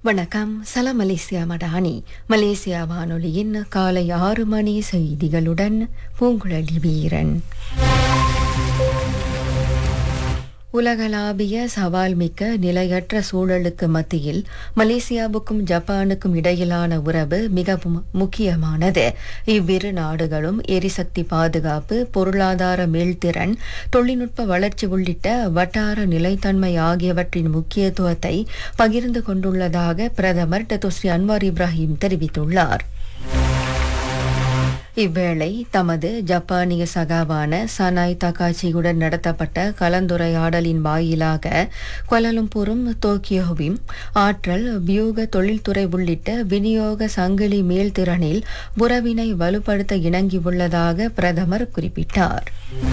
வணக்கம் சலாம் Malaysia Madani Malaysia வானொலியின் காலை ஆறு மணி செய்திகளுடன் பூங்குழலி வீரன் உலகளாவிய சவால் மிக்க நிலையற்ற சூழலுக்கு மத்தியில் மலேசியாவுக்கும் ஜப்பானுக்கும் இடையிலான உறவு மிகவும் முக்கியமானது இவ்விரு நாடுகளும் எரிசக்தி பாதுகாப்பு பொருளாதார மீள்திறன் தொழில்நுட்ப வளர்ச்சி உள்ளிட்ட வட்டார நிலைத்தன்மை ஆகியவற்றின் முக்கியத்துவத்தை பகிர்ந்து கொண்டுள்ளதாக பிரதமர் டத்தோஸ்ரீ அன்வார் இப்ராஹிம் தெரிவித்துள்ளார் இவ்வேளை தமது ஜப்பானிய சகாவான சனாய் தகாச்சியுடன் நடத்தப்பட்ட கலந்துரையாடலின் வாயிலாக கொலலும்பூரும் டோக்கியோவும் ஆற்றல் வியூக தொழில்துறை உள்ளிட்ட விநியோக சங்கிலி மேல்திறனில் உறவினை வலுப்படுத்த இணங்கியுள்ளதாக பிரதமர் குறிப்பிட்டார்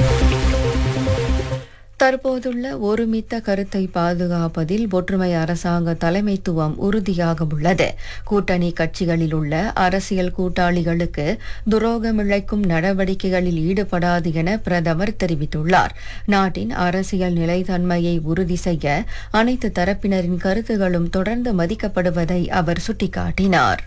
தற்போதுள்ள ஒருமித்த கருத்தை பாதுகாப்பதில் ஒற்றுமை அரசாங்க தலைமைத்துவம் உறுதியாக உள்ளது கூட்டணி கட்சிகளில் உள்ள அரசியல் கூட்டாளிகளுக்கு துரோகமிழைக்கும் நடவடிக்கைகளில் ஈடுபடாது என பிரதமர் தெரிவித்துள்ளார் நாட்டின் அரசியல் நிலைத்தன்மையை உறுதி செய்ய அனைத்து தரப்பினரின் கருத்துகளும் தொடர்ந்து மதிக்கப்படுவதை அவர் சுட்டிக்காட்டினார்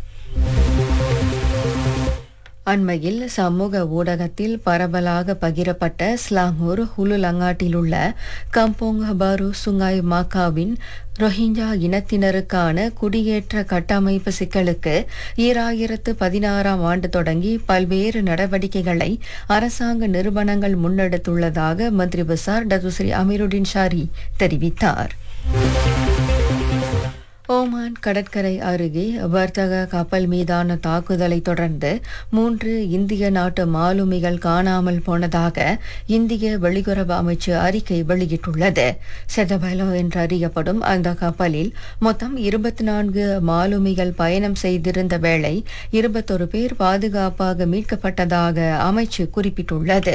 அண்மையில் சமூக ஊடகத்தில் பரவலாக பகிரப்பட்ட ஸ்லாங்கூர் ஹுலுலங்காட்டில் உள்ள கம்போங் பாரு சுங்காய் மாக்காவின் ரோஹிஞ்சா இனத்தினருக்கான குடியேற்ற கட்டமைப்பு சிக்கலுக்கு ஈராயிரத்து பதினாறாம் ஆண்டு தொடங்கி பல்வேறு நடவடிக்கைகளை அரசாங்க நிறுவனங்கள் முன்னெடுத்துள்ளதாக Menteri Besar Datuk Seri Amirudin Shari தெரிவித்தார் ஓமான் கடற்கரை அருகே வர்த்தக கப்பல் மீதான தாக்குதலை தொடர்ந்து மூன்று இந்திய நாட்டு மாலுமிகள் காணாமல் போனதாக இந்திய வெளியுறவு அமைச்சு அறிக்கை வெளியிட்டுள்ளது செதபலோ என்று அறியப்படும் அந்த கப்பலில் மொத்தம் இருபத்தி நான்கு மாலுமிகள் பயணம் செய்திருந்த வேளை இருபத்தொரு பேர் பாதுகாப்பாக மீட்கப்பட்டதாக அமைச்சு குறிப்பிட்டுள்ளது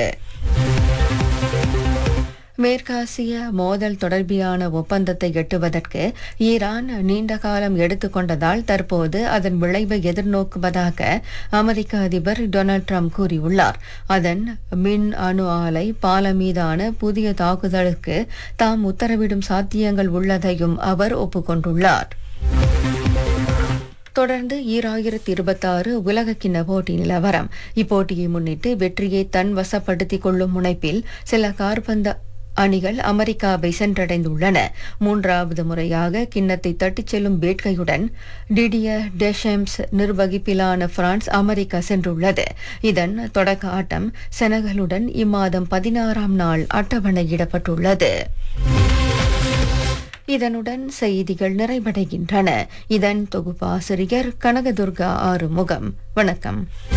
மேற்காசிய மோதல் தொடர்பிலான ஒப்பந்தத்தை எட்டுவதற்கு ஈரான் நீண்ட காலம் எடுத்துக்கொண்டதால் தற்போது அதன் விளைவை எதிர்நோக்குவதாக அமெரிக்க அதிபர் டொனால்ட் ட்ரம்ப் கூறியுள்ளார் அதன் மின் அணு ஆலை பாலம் மீதான புதிய தாக்குதலுக்கு தாம் உத்தரவிடும் சாத்தியங்கள் உள்ளதையும் அவர் ஒப்புக்கொண்டுள்ளார் தொடர்ந்து ஈராயிரத்தி இருபத்தாறு உலகக்கிண்ண போட்டி நிலவரம் இப்போட்டியை முன்னிட்டு வெற்றியை தன் வசப்படுத்திக் கொள்ளும் முனைப்பில் சில கார்பந்த அணிகள் அமெரிக்காவை சென்றடைந்துள்ளன மூன்றாவது முறையாக கிண்ணத்தை தட்டிச் செல்லும் வேட்கையுடன் டிடியர் டெஷம்ஸ் நிர்வகிப்பிலான பிரான்ஸ் அமெரிக்கா சென்றுள்ளது இதன் தொடக்க ஆட்டம் செனகலுடன் இம்மாதம் பதினாறாம் நாள் அட்டவணையிடப்பட்டுள்ளது இதனுடன் செய்திகள் நிறைவடைகின்றன இதன் தொகுப்பாசிரியர் கனகதுர்கா ஆறுமுகம் வணக்கம்